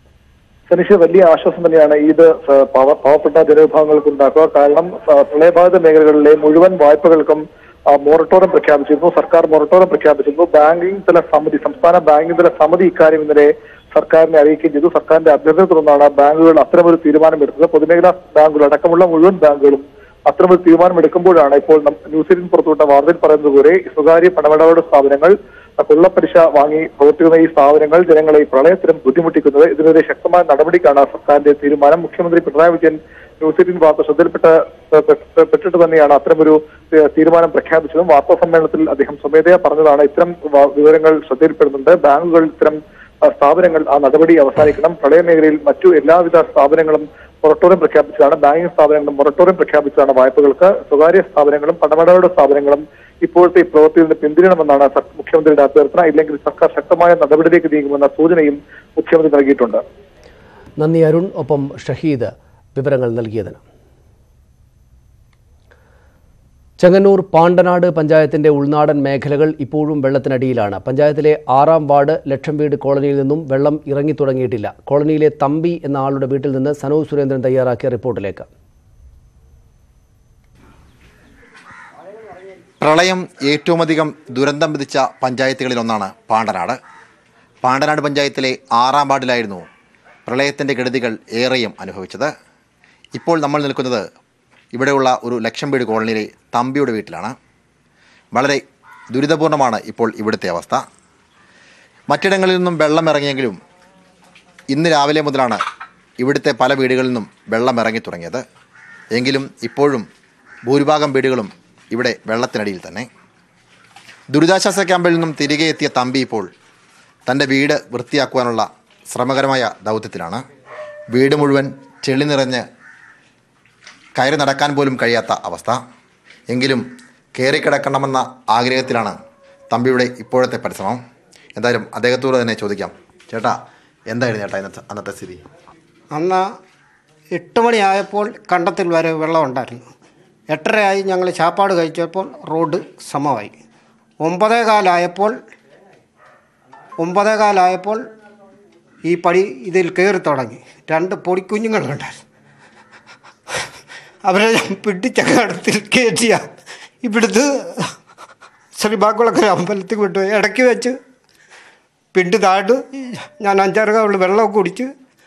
സനീഷ് വലിയ ആശ്വാസം തന്നെയാണ് ഇത് സ- പാവ- പാവപ്പെട്ട ജനവിഭാഗങ്ങൾക്ക് ഉണ്ടാക്കുക കാരണം സ- പ്രളയബാധിത മേഖലകളിലെ മുഴുവൻ വായ്പകൾക്കും ആ, മൊറട്ടോറിയം പ്രഖ്യാപിച്ചിരുന്നു സർക്കാർ മൊറട്ടോറിയം പ്രഖ്യാപിച്ചിരുന്നു ബാങ്കിംഗ് തല സമിതി സംസ്ഥാന ബാങ്കിംഗ് തല സമിതി ഇക്കാര്യം ഇന്നലെ സർക്കാരിനെ അറിയിക്കുകയും ചെയ്തു സർക്കാരിന്റെ അഭ്യർത്ഥന തുടർന്നാണ് ബാങ്കുകൾ അത്തരമൊരു തീരുമാനമെടുത്തത് പൊതുമേഖലാ ബാങ്കുകൾ അടക്കമുള്ള മുഴുവൻ ബാങ്കുകളും അത്തരമൊരു തീരുമാനമെടുക്കുമ്പോഴാണ് ഇപ്പോൾ നം- ന്യൂസ് എയ്റ്റീൻ പുറത്തുവിട്ട വാർത്തയിൽ പറയുന്നത് പോലെ സ്വകാര്യ പണമിടപാട് സ്ഥാപനങ്ങൾ കൊള്ളപ്പലിശ വാങ്ങി പ്രവർത്തിക്കുന്ന ഈ സ്ഥാപനങ്ങൾ ജനങ്ങളെ ഈ പ്രളയത്തിലും ബുദ്ധിമുട്ടിക്കുന്നത് ഇതിനെതിരെ ശക്തമായ നടപടിക്കാണ് സർക്കാരിന്റെ തീരുമാനം മുഖ്യമന്ത്രി പിണറായി വിജയൻ ന്യൂസ് എയ്റ്റീൻ വാർത്ത ശ്രദ്ധയിൽപ്പെട്ട പെ- പെട്ടിട്ട് തന്നെയാണ് അത്തരമൊരു ഏഹ്, തീരുമാനം പ്രഖ്യാപിച്ചതും വാർത്താ സമ്മേളനത്തിൽ അദ്ദേഹം സ്വമേധയാ പറഞ്ഞതാണ് ഇത്തരം വ- വിവരങ്ങൾ ശ്രദ്ധയിൽപ്പെടുന്നുണ്ട് ബാങ്കുകൾ ഇത്തരം ആ, സ്ഥാപനങ്ങൾ ആ നടപടി അവസാനിക്കണം പ്രളയ മേഖലയിൽ മറ്റു എല്ലാവിധ സ്ഥാപനങ്ങളും മൊറട്ടോറിയം പ്രഖ്യാപിച്ചതാണ് ബാങ്കിംഗ് സ്ഥാപനങ്ങളും മൊറട്ടോറിയം പ്രഖ്യാപിച്ചതാണ് വായ്പകൾക്ക് സ്വകാര്യ സ്ഥാപനങ്ങളും പണമിടപാട് സ്ഥാപനങ്ങളും ഇപ്പോഴത്തെ ഈ പ്രവൃത്തിയിൽ നിന്ന് പിന്തിരിയണമെന്നാണ് സർ- മുഖ്യമന്ത്രിയുടെ അഭ്യർത്ഥന ഇല്ലെങ്കിൽ സർക്കാർ ശക്തമായ നടപടിയിലേക്ക് നീങ്ങുമെന്ന സൂചനയും മുഖ്യമന്ത്രി നൽകിയിട്ടുണ്ട് നന്ദി അരുൺ ഒപ്പം ഷഹീദ് വിവരങ്ങൾ നൽകിയതിന് ചെങ്ങന്നൂർ പാണ്ടനാട് പഞ്ചായത്തിന്റെ ഉൾനാടൻ മേഖലകൾ ഇപ്പോഴും വെള്ളത്തിനടിയിലാണ് പഞ്ചായത്തിലെ ആറാം വാർഡ് ലക്ഷം വീട് കോളനിയിൽ നിന്നും വെള്ളം ഇറങ്ങി തുടങ്ങിയിട്ടില്ല കോളനിയിലെ തമ്പി എന്ന ആളുടെ വീട്ടിൽ നിന്ന് സനോ സുരേന്ദ്രൻ തയ്യാറാക്കിയ റിപ്പോർട്ടിലേക്ക് പ്രളയം ഏറ്റവുമധികം ദുരന്തം വിധിച്ച പഞ്ചായത്തുകളിലൊന്നാണ് പാണ്ടനാട് പാണ്ടനാട് പഞ്ചായത്തിലെ ആറാം വാർഡിലായിരുന്നു പ്രളയത്തിൻ്റെ കെടുതികൾ ഏറെയും അനുഭവിച്ചത് ഇപ്പോൾ നമ്മൾ നിൽക്കുന്നത് ഇവിടെയുള്ള ഒരു ലക്ഷം വീട് കോളനിയിലെ തമ്പിയുടെ വീട്ടിലാണ് വളരെ ദുരിതപൂർണ്ണമാണ് ഇപ്പോൾ ഇവിടുത്തെ അവസ്ഥ മറ്റിടങ്ങളിൽ നിന്നും വെള്ളം ഇറങ്ങിയെങ്കിലും ഇന്ന് രാവിലെ മുതലാണ് ഇവിടുത്തെ പല വീടുകളിൽ നിന്നും വെള്ളം ഇറങ്ങി തുടങ്ങിയത് എങ്കിലും ഇപ്പോഴും ഭൂരിഭാഗം വീടുകളും ഇവിടെ വെള്ളത്തിനടിയിൽ തന്നെ ദുരിതാശ്വാസ ക്യാമ്പിൽ നിന്നും തിരികെ എത്തിയ തമ്പി ഇപ്പോൾ തൻ്റെ വീട് വൃത്തിയാക്കുവാനുള്ള ശ്രമകരമായ ദൗത്യത്തിലാണ് വീട് മുഴുവൻ ചെളി നിറഞ്ഞ് കയറി നടക്കാൻ പോലും കഴിയാത്ത അവസ്ഥ എങ്കിലും കയറിക്കിടക്കണമെന്ന ആഗ്രഹത്തിലാണ് തമ്പിയുടെ ഇപ്പോഴത്തെ പരിശ്രമം എന്തായാലും അദ്ദേഹത്തോട് തന്നെ ചോദിക്കാം ചേട്ടാ എന്തായിരുന്നു ചേട്ടാ ഇന്നത്തെ അന്നത്തെ സ്ഥിതി അന്ന് എട്ട് മണിയായപ്പോൾ കണ്ടത്തിൽ വരെ വെള്ളം ഉണ്ടായിരുന്നു എട്ടരയായി ഞങ്ങൾ ചാപ്പാട് കഴിച്ചപ്പോൾ റോഡ് സമമായി ഒമ്പതേ കാലായപ്പോൾ ഒമ്പതേ കാലായപ്പോൾ ഈ പടി ഇതിൽ കയറി തുടങ്ങി രണ്ട് പൊടിക്കുഞ്ഞുങ്ങളുണ്ടായിരുന്നു അവരെ ഞാൻ പിടിച്ച കടത്തിൽ കയറ്റിയ ഇവിടുന്ന് ശ്രീബാക്കുളക്കര അമ്പലത്തിൽ വിട്ടു ഇടയ്ക്ക് വെച്ച് പിണ്ടി താഴ്ന്നു ഞാൻ അഞ്ചാറ് കവള് വെള്ളം കുടിച്ച്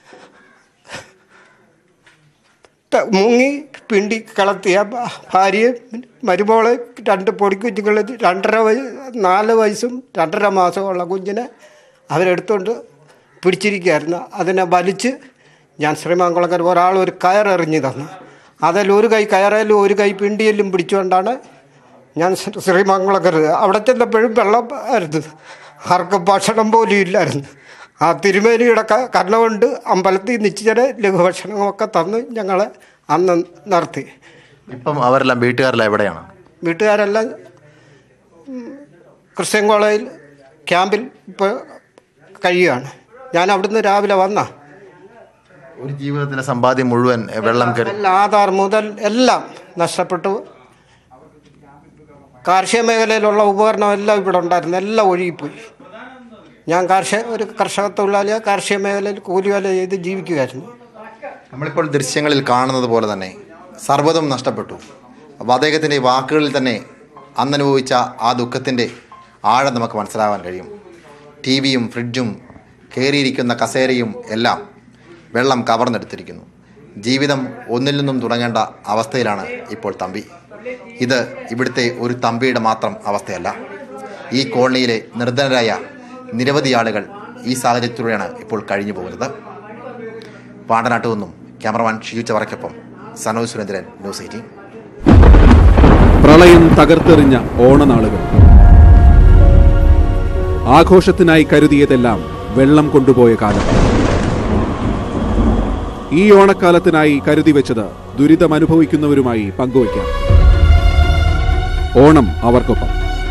ത- മുങ്ങി പിണ്ടി കളത്തിയ ഭ- ഭാര്യയും മരുമോളെ രണ്ട് പൊടിക്കുഞ്ഞുങ്ങൾ രണ്ടര വയ നാല് വയസ്സും രണ്ടര മാസമുള്ള കുഞ്ഞിനെ അവരെടുത്തുകൊണ്ട് പിടിച്ചിരിക്കുകയായിരുന്നു അതിനെ വലിച്ച് ഞാൻ ശ്രീമാങ്കുളക്കര ഒരാൾ ഒരു കയറെറിഞ്ഞു തന്നു അതിൽ ഒരു കൈ കയറയിലും ഒരു കൈ പിണ്ടിയിലും പിടിച്ചുകൊണ്ടാണ് ഞാൻ ശ്രീ- ശ്രീമാങ്കുളക്കര അവിടെ ചെന്നപ്പോഴും വെള്ളം ആയിരുന്നു ആർക്കും ഭക്ഷണം പോലും ഇല്ലായിരുന്നു ആ തിരുമേനിയുടെ ക- കർണമുണ്ട് അമ്പലത്തിൽ നിശ്ചിത ലഘുഭക്ഷണമൊക്കെ തന്ന് ഞങ്ങളെ അന്ന് നിർത്തി ഇപ്പം അവരെല്ലാം വീട്ടുകാരെല്ലാം എവിടെയാണ് വീട്ടുകാരെല്ലാം ഉം, ക്രിസ്ത്യൻ കോളേജിൽ ക്യാമ്പിൽ ഇപ്പോൾ കഴിയുകയാണ് ഞാൻ അവിടുന്ന് രാവിലെ വന്ന ഒരു ജീവിതത്തിലെ സമ്പാദ്യം മുഴുവൻ എ, വെള്ളം കയറി എല്ലാം ആധാർ മുതൽ എല്ലാം നഷ്ടപ്പെട്ടു കാർഷിക മേഖലയിലുള്ള ഉപകരണം എല്ലാം ഇവിടെ ഉണ്ടായിരുന്നു എല്ലാം ഒഴുകിപ്പോയി ഞാൻ കാർഷിക ഒരു കർഷക തൊഴിലാളിയെ കാർഷിക മേഖലയിൽ കൂലിവേല ചെയ്ത് ജീവിക്കുകയായിരുന്നു നമ്മളിപ്പോൾ ദൃശ്യങ്ങളിൽ കാണുന്നത് പോലെ തന്നെ സർവ്വതും നഷ്ടപ്പെട്ടു അപ്പോൾ അദ്ദേഹത്തിൻ്റെ ഈ വാക്കുകളിൽ തന്നെ അന്നനുഭവിച്ച ആ ദുഃഖത്തിൻ്റെ ആഴം നമുക്ക് മനസ്സിലാവാൻ കഴിയും ടി വിയും ഫ്രിഡ്ജും കയറിയിരിക്കുന്ന കസേരയും എല്ലാം വെള്ളം കവർന്നെടുത്തിരിക്കുന്നു ജീവിതം ഒന്നിൽ നിന്നും തുടങ്ങേണ്ട അവസ്ഥയിലാണ് ഇപ്പോൾ തമ്പി ഇത് ഇവിടുത്തെ ഒരു തമ്പിയുടെ മാത്രം അവസ്ഥയല്ല ഈ കോളനിയിലെ നിർധനരായ നിരവധി ആളുകൾ ഈ സാഹചര്യത്തിലൂടെയാണ് ഇപ്പോൾ കഴിഞ്ഞു പോകുന്നത് പാണ്ടനാട്ടു നിന്നും ക്യാമറമാൻ ഷിജു ചവറയ്ക്കൊപ്പം സനോജ് സുരേന്ദ്രൻ ന്യൂസ് എയ്റ്റീൻ പ്രളയം തകർത്തെറിഞ്ഞ ഓണനാളുകൾ ആഘോഷത്തിനായി കരുതിയതെല്ലാം വെള്ളം കൊണ്ടുപോയ കാലം ഈ ഓണക്കാലത്തിനായി കരുതി വെച്ചത് ദുരിതമനുഭവിക്കുന്നവരുമായി പങ്കുവയ്ക്കാം ഓണം അവർക്കൊപ്പം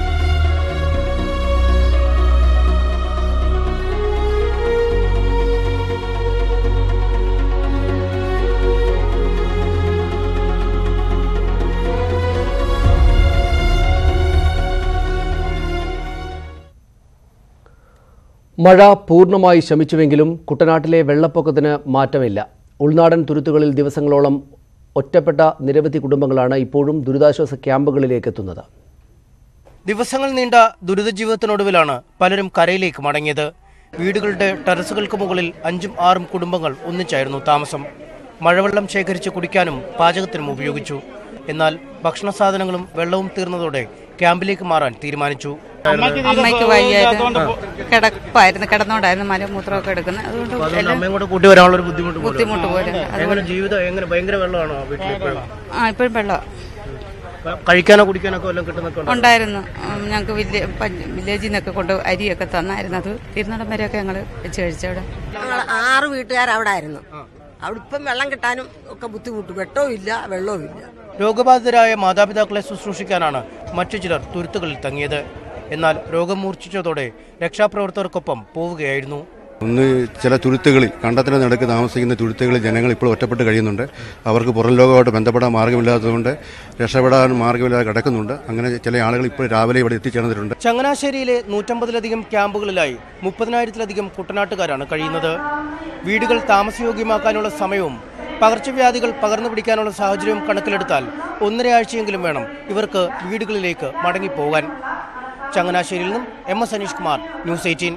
മഴ പൂർണ്ണമായി ശമിച്ചുവെങ്കിലും കുട്ടനാട്ടിലെ വെള്ളപ്പൊക്കത്തിന് മാറ്റമില്ല ഉൾനാടൻ തുരുത്തുകളിൽ ദിവസങ്ങളോളം ഒറ്റപ്പെട്ട നിരവധി കുടുംബങ്ങളാണ് ഇപ്പോഴും ദുരിതാശ്വാസ ക്യാമ്പുകളിലേക്ക് എത്തുന്നത് ദിവസങ്ങൾ നീണ്ട ദുരിത ജീവിതത്തിനൊടുവിലാണ് പലരും കരയിലേക്ക് മടങ്ങിയത് വീടുകളുടെ ടെറസുകൾക്ക് മുകളിൽ അഞ്ചും ആറും കുടുംബങ്ങൾ ഒന്നിച്ചായിരുന്നു താമസം മഴവെള്ളം ശേഖരിച്ച് കുടിക്കാനും പാചകത്തിനും ഉപയോഗിച്ചു എന്നാൽ ഭക്ഷണ സാധനങ്ങളും വെള്ളവും തീർന്നതോടെ ക്യാമ്പിലേക്ക് മാറാൻ തീരുമാനിച്ചു അമ്മയ്ക്ക് വയ്യായിരുന്നു കിടപ്പായിരുന്നു കിടന്നോണ്ടായിരുന്നു മലമൂത്രമൊക്കെ എടുക്കുന്നത് അതുകൊണ്ട് അതുകൊണ്ട് എല്ലാം അമ്മയും കൂടെ കൂട്ടി വരാനുള്ള ഒരു ബുദ്ധിമുട്ട് പോലും. ബുദ്ധിമുട്ട് പോലും ആ. എങ്ങനെ ജീവിതം എങ്ങനെ ഭയങ്കര വെള്ളമാണോ വീട്ടിൽ വെള്ളം ആ ഇപ്പോഴും വെള്ളം കഴിക്കാനോ കുടിക്കാനോ വല്ലതും കിട്ടുന്നൊക്കെ ഉണ്ടോ? ഉണ്ടായിരുന്നു ഉം, ഞങ്ങൾക്ക് വില്ലേ പഞ്ച് വില്ലേജിൽ നിന്നൊക്കെ കൊണ്ട് അരിയൊക്കെ തന്നായിരുന്നു അത് തിരുനടം വരെയൊക്കെ ഞങ്ങൾ വെച്ച് കഴിച്ചവിടെ ഞങ്ങൾ ആറ് വീട്ടുകാർ അവിടെ ആയിരുന്നു അവിടെ ഇപ്പം വെള്ളം കിട്ടാനും ഒക്കെ ബുദ്ധിമുട്ട് വെട്ടവും ഇല്ല വെള്ളവും ഇല്ല രോഗബാധിതരായ മാതാപിതാക്കളെ ശുശ്രൂഷിക്കാനാണ് മറ്റു ചിലർ തുരുത്തുകളിൽ തങ്ങിയത് എന്നാൽ രോഗം മൂർച്ഛിച്ചതോടെ രക്ഷാപ്രവർത്തകർക്കൊപ്പം പോവുകയായിരുന്നു ഒന്ന് ചില തുരുത്തുകളിൽ കണ്ടത്തിന് നടുക്ക് താമസിക്കുന്ന തുരുത്തുകളിൽ ജനങ്ങൾ ഇപ്പോൾ ഒറ്റപ്പെട്ട് കഴിയുന്നുണ്ട് അവർക്ക് പുറം ലോകമായിട്ട് ബന്ധപ്പെടാൻ മാർഗമില്ലാത്തതുകൊണ്ട് രക്ഷപ്പെടാൻ മാർഗമില്ലാതെ കിടക്കുന്നുണ്ട് അങ്ങനെ ചില ആളുകൾ ഇപ്പോൾ രാവിലെ ഇവിടെ എത്തിച്ചേർന്നിട്ടുണ്ട് ചങ്ങനാശ്ശേരിയിലെ നൂറ്റമ്പതിലധികം ക്യാമ്പുകളിലായി മുപ്പതിനായിരത്തിലധികം കുട്ടനാട്ടുകാരാണ് കഴിയുന്നത് വീടുകൾ താമസയോഗ്യമാക്കാനുള്ള സമയവും പകർച്ചവ്യാധികൾ പകർന്നു പിടിക്കാനുള്ള സാഹചര്യവും കണക്കിലെടുത്താൽ ഒന്നര ആഴ്ചയെങ്കിലും വേണം ഇവർക്ക് വീടുകളിലേക്ക് മടങ്ങിപ്പോകാൻ ചങ്ങനാശ്ശേരിയിൽ നിന്നും M S Aneesh Kumar news eighteen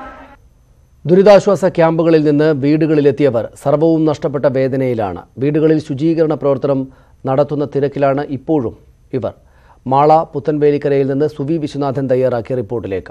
ദുരിതാശ്വാസ ക്യാമ്പുകളിൽ നിന്ന് വീടുകളിലെത്തിയവർ സർവവും നഷ്ടപ്പെട്ട വേദനയിലാണ് വീടുകളിൽ ശുചീകരണ പ്രവർത്തനം നടത്തുന്ന തിരക്കിലാണ് ഇപ്പോഴും ഇവർ മാള പുത്തൻവേലിക്കരയിൽ നിന്ന് സുവി വിശ്വനാഥൻ തയ്യാറാക്കിയ റിപ്പോർട്ടിലേക്ക്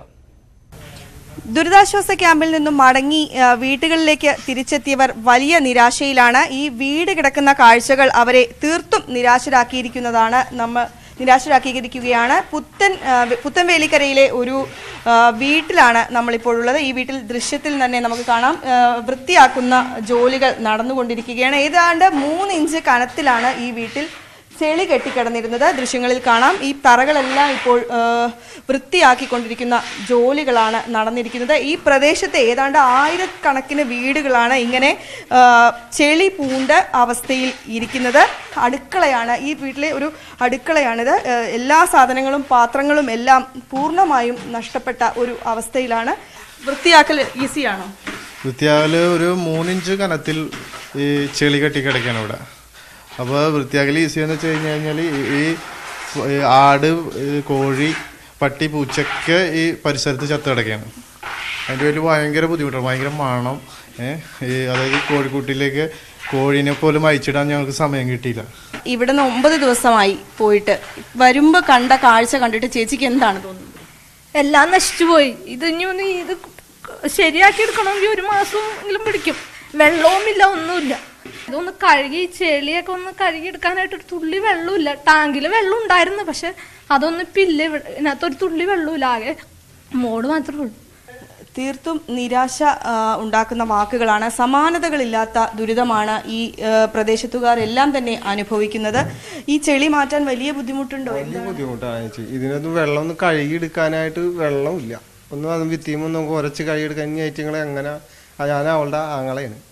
ദുരിതാശ്വാസ ക്യാമ്പിൽ നിന്നും മടങ്ങി ആ, വീട്ടുകളിലേക്ക് തിരിച്ചെത്തിയവർ വലിയ നിരാശയിലാണ് ഈ വീട് കിടക്കുന്ന കാഴ്ചകൾ അവരെ തീർത്തും നിരാശരാക്കിയിരിക്കുന്നതാണ് നമ്മൾ നിരാശരാക്കിയിരിക്കുകയാണ് പുത്തൻ ആ, വെ- പുത്തൻവേലിക്കരയിലെ ഒരു ആ, വീട്ടിലാണ് നമ്മളിപ്പോൾ ഉള്ളത് ഈ വീട്ടിൽ ദൃശ്യത്തിൽ തന്നെ നമുക്ക് കാണാം ആ, വൃത്തിയാക്കുന്ന ജോലികൾ നടന്നുകൊണ്ടിരിക്കുകയാണ് ഏതാണ്ട് മൂന്ന് ഇഞ്ച് കനത്തിലാണ് ഈ വീട്ടിൽ ചെളി കെട്ടിക്കിടന്നിരുന്നത് ദൃശ്യങ്ങളിൽ കാണാം ഈ തറകളെല്ലാം ഇപ്പോൾ ആ, വൃത്തിയാക്കിക്കൊണ്ടിരിക്കുന്ന ജോലികളാണ് നടന്നിരിക്കുന്നത് ഈ പ്രദേശത്തെ ഏതാണ്ട് ആയിരക്കണക്കിന് വീടുകളാണ് ഇങ്ങനെ ആ, ചെളി പൂണ്ട അവസ്ഥയിൽ ഇരിക്കുന്നത് അടുക്കളയാണ് ഈ വീട്ടിലെ ഒരു അടുക്കളയാണിത് ആ, എല്ലാ സാധനങ്ങളും പാത്രങ്ങളും എല്ലാം പൂർണ്ണമായും നഷ്ടപ്പെട്ട ഒരു അവസ്ഥയിലാണ് വൃത്തിയാക്കൽ ഈസിയാണോ വൃത്തിയാകല് ഒരു മൂന്നിഞ്ച് കനത്തിൽ ഈ ചെളി കെട്ടി കിടക്കാണ് ഇവിടെ അപ്പോൾ വൃത്തിയാക്കൽ ഈസി എന്ന് വെച്ച് കഴിഞ്ഞ് കഴിഞ്ഞാൽ ഈ ഈ ആട് ഈ കോഴി പട്ടി പൂച്ചൊക്കെ ഈ പരിസരത്ത് ചത്ത് കിടക്കുകയാണ് അതിൻ്റെ പേരിൽ ഭയങ്കര ബുദ്ധിമുട്ടാണ് ഭയങ്കര മണം ഏഹ് ഈ അതായത് കോഴിക്കുട്ടിയിലേക്ക് കോഴീനെ പോലും അയച്ചിടാൻ ഞങ്ങൾക്ക് സമയം കിട്ടിയില്ല ഇവിടെ നിന്ന് ഒമ്പത് ദിവസമായി പോയിട്ട് വരുമ്പോൾ കണ്ട കാഴ്ച കണ്ടിട്ട് ചേച്ചിക്ക് എന്താണ് തോന്നുന്നത് എല്ലാം നശിച്ചുപോയി ഇത് ഇനി ഒന്ന് ഇത് ശരിയാക്കി എടുക്കണമെങ്കിൽ ഒരു മാസമെങ്കിലും പിടിക്കും വെള്ളവുമില്ല ഒന്നുമില്ല ഇതൊന്ന് കഴുകി ചെളിയൊക്കെ ഒന്ന് കഴുകി എടുക്കാനായിട്ട് ഒരു തുള്ളി വെള്ളമില്ല ടാങ്കിൽ വെള്ളം ഉണ്ടായിരുന്നു പക്ഷെ അതൊന്നും ഇപ്പം ഇല്ല ഇവിടെ ഇതിനകത്ത് ഒരു തുള്ളി വെള്ളമില്ല ആകെ മോഡ് മാത്രമേ ഉള്ളൂ തീർത്തും നിരാശ ആ, ഉണ്ടാക്കുന്ന വാക്കുകളാണ് സമാനതകളില്ലാത്ത ദുരിതമാണ് ഈ ആ, പ്രദേശത്തുകാരെല്ലാം തന്നെ അനുഭവിക്കുന്നത് ഈ ചെളി മാറ്റാൻ വലിയ ബുദ്ധിമുട്ടുണ്ടോ വലിയ ബുദ്ധിമുട്ടാണ് ചേച്ചി ഇതിനൊന്നും വെള്ളം ഒന്ന് കഴുകിയെടുക്കാനായിട്ട് വെള്ളമില്ല ഒന്നും അതും വിത്തിയും നമുക്ക് ഉരച്ച് കഴുകിയെടുക്കാൻ ഇനി ഐറ്റങ്ങളെ എങ്ങനെ ആ ഞാൻ അവളുടെ ആങ്ങളെയാണ്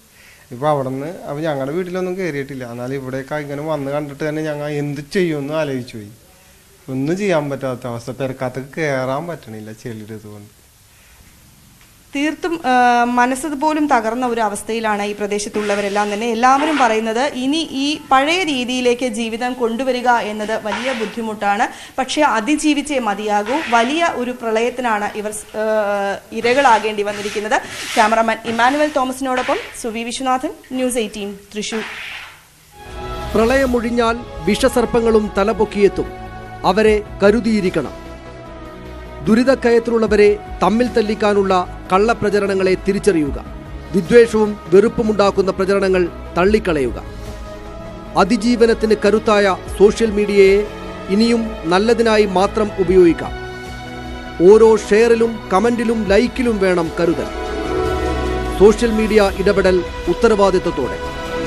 ഇപ്പോൾ അവിടെ നിന്ന് അപ്പോൾ ഞങ്ങളുടെ വീട്ടിലൊന്നും കയറിയിട്ടില്ല എന്നാലും ഇവിടേക്ക് ഇങ്ങനെ വന്ന് കണ്ടിട്ട് തന്നെ ഞങ്ങൾ എന്ത് ചെയ്യുമെന്ന് ആലോചിച്ചു പോയി ഒന്നും ചെയ്യാൻ പറ്റാത്ത അവസ്ഥ പെരക്കകത്തേക്ക് കയറാൻ പറ്റണില്ല ചെളിയുടെ ഇതുകൊണ്ട് തീർത്തും ആ, മനസ്സ് പോലും തകർന്ന ഒരു അവസ്ഥയിലാണ് ഈ പ്രദേശത്തുള്ളവരെല്ലാം തന്നെ എല്ലാവരും പറയുന്നത് ഇനി ഈ പഴയ രീതിയിലേക്ക് ജീവിതം കൊണ്ടുവരിക എന്നത് വലിയ ബുദ്ധിമുട്ടാണ് പക്ഷേ അതിജീവിച്ചേ മതിയാകൂ വലിയ ഒരു പ്രളയത്തിനാണ് ഇവർ ആ, ഇരകളാകേണ്ടി വന്നിരിക്കുന്നത് ക്യാമറാമാൻ ഇമാനുവൽ തോമസിനോടൊപ്പം സുവി വിശ്വനാഥൻ ന്യൂസ് എയ്റ്റീൻ തൃശൂർ പ്രളയമൊഴിഞ്ഞാൽ വിഷസർപ്പങ്ങളും തലപൊക്കിയെത്തും അവരെ കരുതിയിരിക്കണം ദുരിതക്കയത്തിലുള്ളവരെ തമ്മിൽ തല്ലിക്കാനുള്ള കള്ളപ്രചരണങ്ങളെ തിരിച്ചറിയുക വിദ്വേഷവും വെറുപ്പുമുണ്ടാക്കുന്ന പ്രചരണങ്ങൾ തള്ളിക്കളയുക അതിജീവനത്തിന് കരുത്തായ സോഷ്യൽ മീഡിയയെ ഇനിയും നല്ലതിനായി മാത്രം ഉപയോഗിക്കാം ഓരോ ഷെയറിലും കമന്റിലും ലൈക്കിലും വേണം കരുതൽ സോഷ്യൽ മീഡിയ ഇടപെടൽ ഉത്തരവാദിത്വത്തോടെ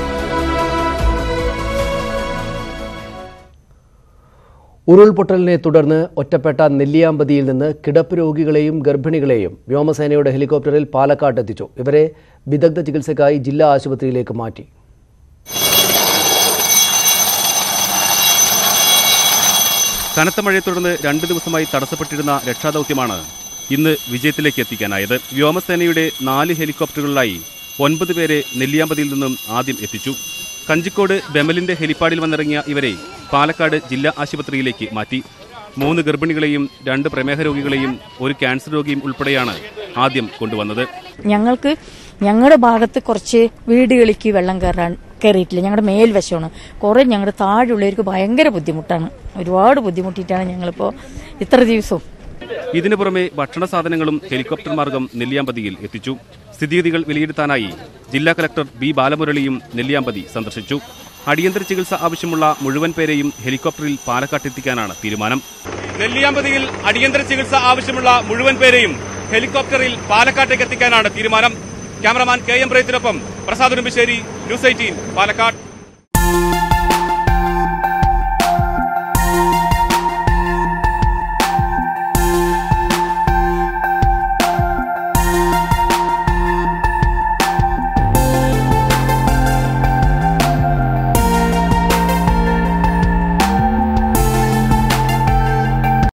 ഉരുൾപൊട്ടലിനെ തുടർന്ന് ഒറ്റപ്പെട്ട നെല്ലിയാമ്പതിയിൽ നിന്ന് കിടപ്പ് രോഗികളെയും ഗർഭിണികളെയും വ്യോമസേനയുടെ ഹെലികോപ്റ്ററിൽ പാലക്കാട്ട് എത്തിച്ചു ഇവരെ വിദഗ്ധ ചികിത്സയ്ക്കായി ജില്ലാ ആശുപത്രിയിലേക്ക് മാറ്റി കനത്ത മഴയെ തുടർന്ന് രണ്ട് ദിവസമായി തടസ്സപ്പെട്ടിരുന്ന രക്ഷാദൗത്യമാണ് ഇന്ന് വിജയത്തിലേക്ക് എത്തിക്കാനായത് വ്യോമസേനയുടെ നാല് ഹെലികോപ്റ്ററുകളിലായി ഒൻപത് പേരെ നെല്ലിയാമ്പതിയിൽ നിന്നും ആദ്യം എത്തിച്ചു കഞ്ചിക്കോട് ബെമലിന്റെ ഹെലിപ്പാഡിൽ വന്നിറങ്ങിയ ഇവരെ പാലക്കാട് ജില്ലാ ആശുപത്രിയിലേക്ക് മാറ്റി മൂന്ന് ഗർഭിണികളെയും രണ്ട് പ്രമേഹ രോഗികളെയും ഒരു ക്യാൻസർ രോഗിയും ഉൾപ്പെടെയാണ് ആദ്യം കൊണ്ടുവന്നത് ഞങ്ങൾക്ക് ഞങ്ങളുടെ ഭാഗത്ത് കുറച്ച് വീടുകളിലേക്ക് വെള്ളം കയറാൻ കയറിയിട്ടില്ല ഞങ്ങളുടെ മേൽവശമാണ് കുറേ ഞങ്ങളുടെ താഴെയുള്ളവർക്ക് ഭയങ്കര ബുദ്ധിമുട്ടാണ് ഒരുപാട് ബുദ്ധിമുട്ടിയിട്ടാണ് ഞങ്ങളിപ്പോൾ ഇത്ര ദിവസവും ഇതിനു പുറമെ ഭക്ഷണ സാധനങ്ങളും ഹെലികോപ്റ്റർ മാർഗം നെല്ലിയാമ്പതിയിൽ എത്തിച്ചു സ്ഥിതിഗതികൾ വിലയിരുത്താനായി ജില്ലാ കലക്ടർ ബി ബാലമുരളിയും നെല്ലിയാമ്പതി സന്ദർശിച്ചു അടിയന്തര ചികിത്സ ആവശ്യമുള്ള മുഴുവൻ പേരെയും ഹെലികോപ്റ്ററിൽ പാലക്കാട്ടെത്തിക്കാനാണ് തീരുമാനം നെല്ലിയാമ്പതിയിൽ അടിയന്തര ചികിത്സ ആവശ്യമുള്ള മുഴുവൻ പേരെയും ഹെലികോപ്റ്ററിൽ പാലക്കാട്ടേക്ക് എത്തിക്കാനാണ് തീരുമാനം ക്യാമറമാൻ കെ എം പ്രയത്തിനൊപ്പം പ്രസാദ് ഉടുമ്പശ്ശേരി ന്യൂസ് എയ്റ്റീൻ പാലക്കാട്